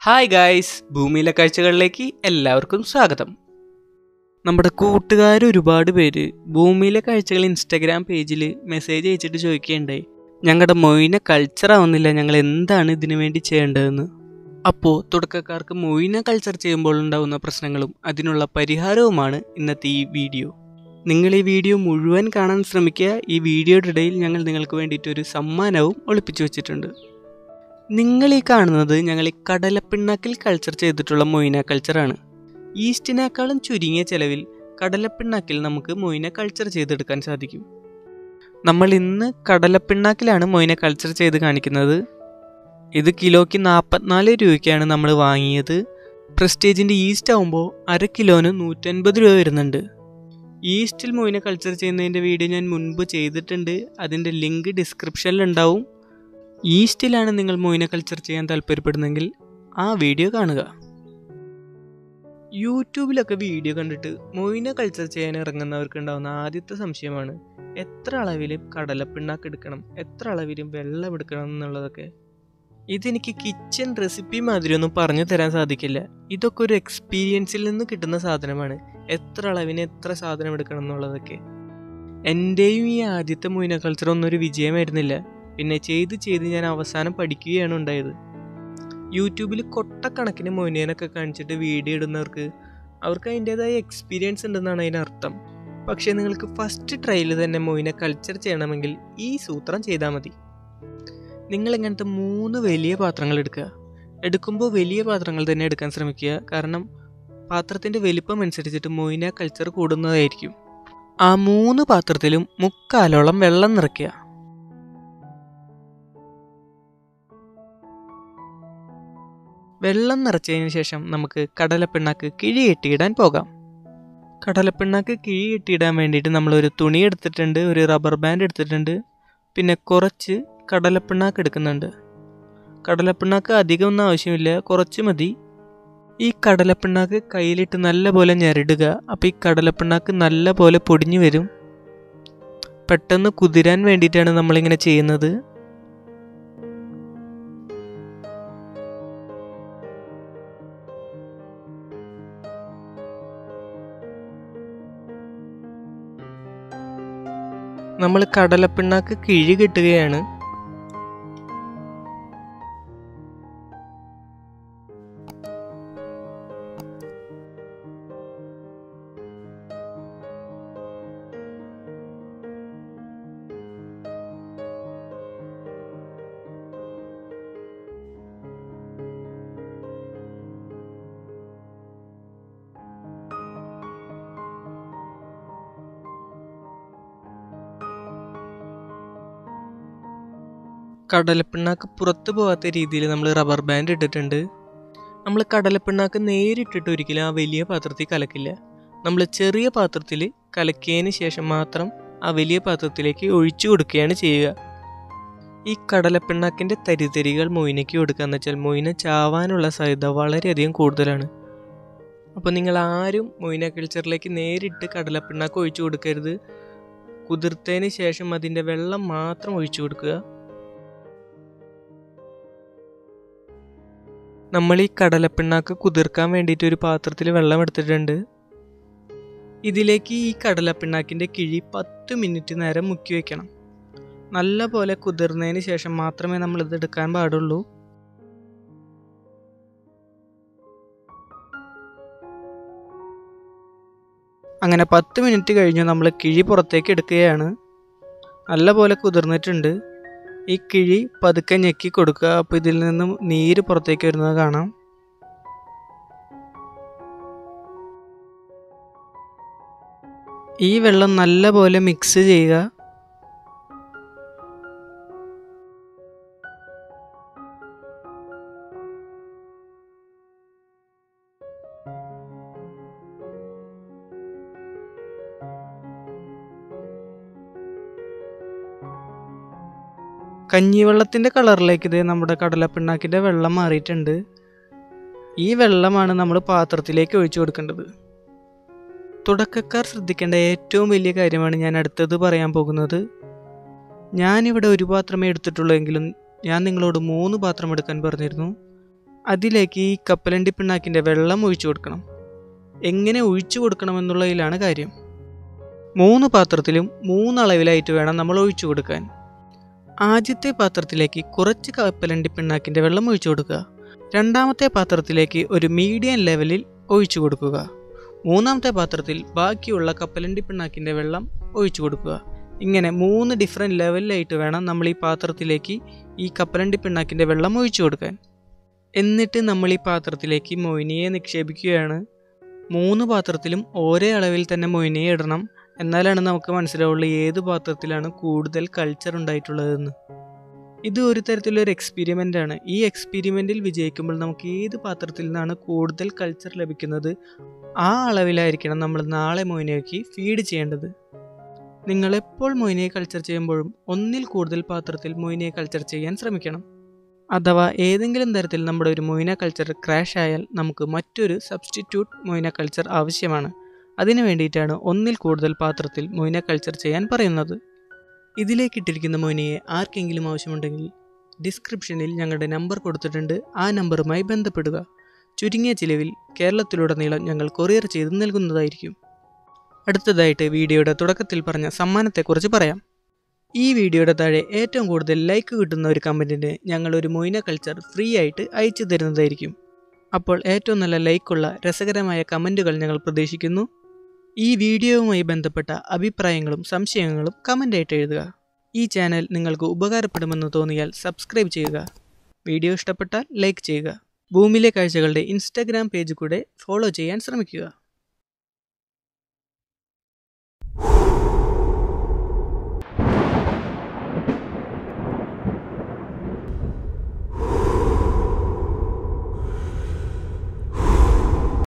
hi guys ഭൂമിയിലെ കാഴ്ചകളിലേക്ക് എല്ലാവർക്കും സ്വാഗതം നമ്മുടെ കൂട്ടുകാർ ഒരുപാട് പേര് ഭൂമിയിലെ കാഴ്ചകൾ ഇൻസ്റ്റാഗ്രാം പേജിൽ മെസ്സേജ് അയച്ചിട്ട് ചോദിക്കുകയുണ്ടായി ഞങ്ങളുടെ മൊയിന കൾച്ചർ ആവുന്നില്ല ഞങ്ങൾ എന്താണ് ഇതിനു വേണ്ടി ചെയ്യേണ്ടതെന്ന് അപ്പോൾ തുടക്കക്കാർക്ക് മൊയിന കൾച്ചർ ചെയ്യുമ്പോൾ ഉണ്ടാകുന്ന പ്രശ്നങ്ങളും അതിനുള്ള പരിഹാരവുമാണ് ഇന്നത്തെ ഈ വീഡിയോ നിങ്ങൾ ഈ വീഡിയോ മുഴുവൻ കാണാൻ ശ്രമിക്കുക ഈ വീഡിയോയുടെ ഇടയിൽ ഞങ്ങൾ നിങ്ങൾക്ക് വേണ്ടിയിട്ട് ഒരു സമ്മാനവും ഒളിപ്പിച്ചു വെച്ചിട്ടുണ്ട് നിങ്ങൾ ഈ കാണുന്നത് ഞങ്ങൾ ഈ കടലപ്പിണ്ണാക്കിൽ കൾച്ചർ ചെയ്തിട്ടുള്ള മൊയ്ന കൾച്ചറാണ് ഈസ്റ്റിനേക്കാളും ചുരുങ്ങിയ ചെലവിൽ കടലപ്പിണ്ണാക്കിൽ നമുക്ക് മൊയ്ന കൾച്ചർ ചെയ്തെടുക്കാൻ സാധിക്കും നമ്മൾ ഇന്ന് കടലപ്പിണ്ണാക്കിലാണ് മൊയ്ന കൾച്ചർ ചെയ്ത് കാണിക്കുന്നത് ഇത് കിലോയ്ക്ക് നാൽപ്പത്തിനാല് രൂപയ്ക്കാണ് നമ്മൾ വാങ്ങിയത് പ്രസ്റ്റേജിൻ്റെ ഈസ്റ്റ് ആകുമ്പോൾ അര കിലോന് നൂറ്റൻപത് രൂപ വരുന്നുണ്ട് ഈസ്റ്റിൽ മൊയ്ന കൾച്ചർ ചെയ്യുന്നതിൻ്റെ വീഡിയോ ഞാൻ മുൻപ് ചെയ്തിട്ടുണ്ട് അതിൻ്റെ ലിങ്ക് ഡിസ്ക്രിപ്ഷനിൽ ഉണ്ടാവും ഈസ്റ്റിലാണ് നിങ്ങൾ മൊയ്ന കൾച്ചർ ചെയ്യാൻ താല്പര്യപ്പെടുന്നെങ്കിൽ ആ വീഡിയോ കാണുക യൂട്യൂബിലൊക്കെ വീഡിയോ കണ്ടിട്ട് മൊയ്ന കൾച്ചർ ചെയ്യാൻ ഇറങ്ങുന്നവർക്ക് ഉണ്ടാകുന്ന ആദ്യത്തെ സംശയമാണ് എത്ര അളവിൽ കടലപ്പിണ്ണാക്ക് എടുക്കണം എത്ര അളവിൽ വെള്ളം എടുക്കണം എന്നുള്ളതൊക്കെ ഇതെനിക്ക് കിച്ചൺ റെസിപ്പി മാതിരിയൊന്നും പറഞ്ഞു തരാൻ സാധിക്കില്ല ഇതൊക്കെ ഒരു എക്സ്പീരിയൻസിൽ നിന്ന് കിട്ടുന്ന സാധനമാണ് എത്ര അളവിന് എത്ര സാധനം എടുക്കണം എന്നുള്ളതൊക്കെ എൻ്റെയും ഈ ആദ്യത്തെ മൊയ്ന കൾച്ചർ ഒന്നും ഒരു വിജയമായിരുന്നില്ല പിന്നെ ചെയ്ത് ചെയ്ത് ഞാൻ അവസാനം പഠിക്കുകയാണ് ഉണ്ടായത് യൂട്യൂബിൽ കൊട്ടക്കണക്കിന് മൊയിനേനൊക്കെ കാണിച്ചിട്ട് വീഡിയോ ഇടുന്നവർക്ക് അവർക്ക് അതിൻ്റെതായ എക്സ്പീരിയൻസ് ഉണ്ടെന്നാണ് അതിനർത്ഥം പക്ഷേ നിങ്ങൾക്ക് ഫസ്റ്റ് ട്രയൽ തന്നെ മൊയിനെ കൾച്ചർ ചെയ്യണമെങ്കിൽ ഈ സൂത്രം ചെയ്താൽ മതി നിങ്ങൾ ഇങ്ങനത്തെ മൂന്ന് വലിയ പാത്രങ്ങൾ എടുക്കുക എടുക്കുമ്പോൾ വലിയ പാത്രങ്ങൾ തന്നെ എടുക്കാൻ ശ്രമിക്കുക കാരണം പാത്രത്തിൻ്റെ വലിപ്പം അനുസരിച്ചിട്ട് മൊയിന കൾച്ചർ കൂടുന്നതായിരിക്കും ആ മൂന്ന് പാത്രത്തിലും മുക്കാലോളം വെള്ളം നിറയ്ക്കുക വെള്ളം നിറച്ചതിന് ശേഷം നമുക്ക് കടലപ്പിണ്ണാക്ക് കിഴി കെട്ടിയിടാൻ പോകാം കടലപ്പിണ്ണാക്ക് കിഴി കെട്ടിയിടാൻ വേണ്ടിയിട്ട് നമ്മൾ ഒരു തുണി എടുത്തിട്ടുണ്ട് ഒരു റബ്ബർ ബാൻഡ് എടുത്തിട്ടുണ്ട് പിന്നെ കുറച്ച് കടലപ്പിണ്ണാക്ക് എടുക്കുന്നുണ്ട് കടലപ്പിണ്ണാക്ക് അധികം ഒന്നും ആവശ്യമില്ല കുറച്ച് മതി ഈ കടലപ്പിണ്ണാക്ക് കയ്യിലിട്ട് നല്ലപോലെ ഞെരടുക അപ്പോൾ ഈ കടലപ്പിണ്ണാക്ക് നല്ലപോലെ പൊടിഞ്ഞു വരും പെട്ടെന്ന് കുതിരാൻ വേണ്ടിയിട്ടാണ് നമ്മളിങ്ങനെ ചെയ്യുന്നത് നമ്മൾ കടലപ്പിണ്ണാക്ക് കിഴി കിട്ടുകയാണ് കടലപ്പിണ്ണാക്ക് പുറത്തു പോകാത്ത രീതിയിൽ നമ്മൾ റബ്ബർ ബാൻഡ് ഇട്ടിട്ടുണ്ട് നമ്മൾ കടലപ്പിണ്ണാക്ക് നേരിട്ടിട്ട് ഒരിക്കലും ആ വലിയ പാത്രത്തിൽ കലക്കില്ല നമ്മൾ ചെറിയ പാത്രത്തിൽ കലക്കിയതിന് ശേഷം മാത്രം ആ വലിയ പാത്രത്തിലേക്ക് ഒഴിച്ചു കൊടുക്കുകയാണ് ചെയ്യുക ഈ കടലപ്പിണ്ണാക്കിൻ്റെ തരിതരികൾ മൊയിനയ്ക്ക് കൊടുക്കുക എന്ന് വെച്ചാൽ മൊയിന ചാവാനുള്ള സാധ്യത വളരെയധികം കൂടുതലാണ് അപ്പോൾ നിങ്ങൾ ആരും മൊയിന കൾച്ചറിലേക്ക് നേരിട്ട് കടലപ്പിണ്ണാക്ക് ഒഴിച്ചു കൊടുക്കരുത് കുതിർത്തതിന് ശേഷം അതിൻ്റെ വെള്ളം മാത്രം ഒഴിച്ചു കൊടുക്കുക നമ്മൾ ഈ കടലപ്പിണ്ണാക്ക് കുതിർക്കാൻ വേണ്ടിയിട്ട് ഒരു പാത്രത്തിൽ വെള്ളം എടുത്തിട്ടുണ്ട് ഇതിലേക്ക് ഈ കടലപ്പിണ്ണാക്കിൻ്റെ കിഴി പത്ത് മിനിറ്റ് നേരം മുക്കി വയ്ക്കണം നല്ല പോലെ കുതിർന്നതിന് ശേഷം മാത്രമേ നമ്മൾ ഇത് എടുക്കാൻ പാടുള്ളൂ അങ്ങനെ പത്ത് മിനിറ്റ് കഴിഞ്ഞു നമ്മൾ കിഴി പുറത്തേക്ക് എടുക്കുകയാണ് നല്ല പോലെ കുതിർന്നിട്ടുണ്ട് ഈ കിഴി പതുക്കെ ഞെക്കി കൊടുക്കുക അപ്പോൾ ഇതിൽ നിന്നും നീര് പുറത്തേക്ക് വരുന്നത് കാണാം ഈ വെള്ളം നല്ല പോലെ മിക്സ് ചെയ്യുക കഞ്ഞിവെള്ളത്തിൻ്റെ കളറിലേക്ക് ഇത് നമ്മുടെ കടലപ്പിണ്ണാക്കിൻ്റെ വെള്ളം മാറിയിട്ടുണ്ട് ഈ വെള്ളമാണ് നമ്മൾ പാത്രത്തിലേക്ക് ഒഴിച്ചു കൊടുക്കേണ്ടത് തുടക്കക്കാർ ശ്രദ്ധിക്കേണ്ട ഏറ്റവും വലിയ കാര്യമാണ് ഞാൻ അടുത്തത് പറയാൻ പോകുന്നത് ഞാനിവിടെ ഒരു പാത്രമേ എടുത്തിട്ടുള്ളൂ എങ്കിലും ഞാൻ നിങ്ങളോട് മൂന്ന് പാത്രം എടുക്കാൻ പറഞ്ഞിരുന്നു അതിലേക്ക് ഈ കപ്പലണ്ടി പിണ്ണാക്കിൻ്റെ വെള്ളം ഒഴിച്ചു കൊടുക്കണം എങ്ങനെ ഒഴിച്ചു കൊടുക്കണമെന്നുള്ളതിലാണ് കാര്യം മൂന്ന് പാത്രത്തിലും മൂന്നളവിലായിട്ട് വേണം നമ്മൾ ഒഴിച്ചു കൊടുക്കാൻ ആദ്യത്തെ പാത്രത്തിലേക്ക് കുറച്ച് കപ്പലണ്ടി പിണ്ണാക്കിൻ്റെ വെള്ളം ഒഴിച്ചു കൊടുക്കുക രണ്ടാമത്തെ പാത്രത്തിലേക്ക് ഒരു മീഡിയം ലെവലിൽ ഒഴിച്ചു കൊടുക്കുക മൂന്നാമത്തെ പാത്രത്തിൽ ബാക്കിയുള്ള കപ്പലണ്ടി പിണ്ണാക്കിൻ്റെ വെള്ളം ഒഴിച്ചു കൊടുക്കുക ഇങ്ങനെ മൂന്ന് ഡിഫറെൻറ്റ് ലെവലിലായിട്ട് വേണം നമ്മൾ ഈ പാത്രത്തിലേക്ക് ഈ കപ്പലണ്ടി പിണ്ണാക്കിൻ്റെ വെള്ളം ഒഴിച്ചു കൊടുക്കാൻ എന്നിട്ട് നമ്മൾ ഈ പാത്രത്തിലേക്ക് മൊയിനിയെ നിക്ഷേപിക്കുകയാണ് മൂന്ന് പാത്രത്തിലും ഒരേ അളവിൽ തന്നെ മൊയിനിയെ ഇടണം എന്നാലാണ് നമുക്ക് മനസ്സിലാവുള്ളൂ ഏത് പാത്രത്തിലാണ് കൂടുതൽ കൾച്ചർ ഉണ്ടായിട്ടുള്ളതെന്ന് ഇത് ഒരു തരത്തിലൊരു എക്സ്പെരിമെൻ്റ് ആണ് ഈ എക്സ്പെരിമെൻറ്റിൽ വിജയിക്കുമ്പോൾ നമുക്ക് ഏത് പാത്രത്തിൽ നിന്നാണ് കൂടുതൽ കൾച്ചർ ലഭിക്കുന്നത് ആ അളവിലായിരിക്കണം നമ്മൾ നാളെ മൊയിനയ്ക്ക് ഫീഡ് ചെയ്യേണ്ടത് നിങ്ങൾ എപ്പോൾ മൊയിനയെ കൾച്ചർ ചെയ്യുമ്പോഴും ഒന്നിൽ കൂടുതൽ പാത്രത്തിൽ മൊയിനയെ കൾച്ചർ ചെയ്യാൻ ശ്രമിക്കണം അഥവാ ഏതെങ്കിലും തരത്തിൽ നമ്മുടെ ഒരു മൊയിന കൾച്ചർ ക്രാഷ് ആയാൽ നമുക്ക് മറ്റൊരു സബ്സ്റ്റിറ്റ്യൂട്ട് മൊയിന കൾച്ചർ ആവശ്യമാണ് അതിനു വേണ്ടിയിട്ടാണ് ഒന്നിൽ കൂടുതൽ പാത്രത്തിൽ മൊയിന കൾച്ചർ ചെയ്യാൻ പറയുന്നത് ഇതിലേക്ക് ഇട്ടിരിക്കുന്ന മൊയിനയെ ആർക്കെങ്കിലും ആവശ്യമുണ്ടെങ്കിൽ ഡിസ്ക്രിപ്ഷനിൽ ഞങ്ങളുടെ നമ്പർ കൊടുത്തിട്ടുണ്ട് ആ നമ്പറുമായി ബന്ധപ്പെടുക ചുരുങ്ങിയ ചിലവിൽ കേരളത്തിലുടനീളം ഞങ്ങൾ കൊറിയർ ചെയ്ത് നൽകുന്നതായിരിക്കും അടുത്തതായിട്ട് വീഡിയോയുടെ തുടക്കത്തിൽ പറഞ്ഞ സമ്മാനത്തെക്കുറിച്ച് പറയാം ഈ വീഡിയോയുടെ താഴെ ഏറ്റവും കൂടുതൽ ലൈക്ക് കിട്ടുന്ന ഒരു കമൻറ്റിന് ഞങ്ങൾ ഒരു മൊയിന കൾച്ചർ ഫ്രീ ആയിട്ട് അയച്ചു തരുന്നതായിരിക്കും അപ്പോൾ ഏറ്റവും നല്ല ലൈക്കുള്ള രസകരമായ കമൻറ്റുകൾ ഞങ്ങൾ പ്രതീക്ഷിക്കുന്നു ഈ വീഡിയോവുമായി ബന്ധപ്പെട്ട അഭിപ്രായങ്ങളും സംശയങ്ങളും കമൻ്റായിട്ട് എഴുതുക ഈ ചാനൽ നിങ്ങൾക്ക് ഉപകാരപ്പെടുമെന്ന് തോന്നിയാൽ സബ്സ്ക്രൈബ് ചെയ്യുക വീഡിയോ ഇഷ്ടപ്പെട്ടാൽ ലൈക്ക് ചെയ്യുക ഭൂമിയിലെ കാഴ്ചകളുടെ ഇൻസ്റ്റാഗ്രാം പേജ് കൂടെ ഫോളോ ചെയ്യാൻ ശ്രമിക്കുക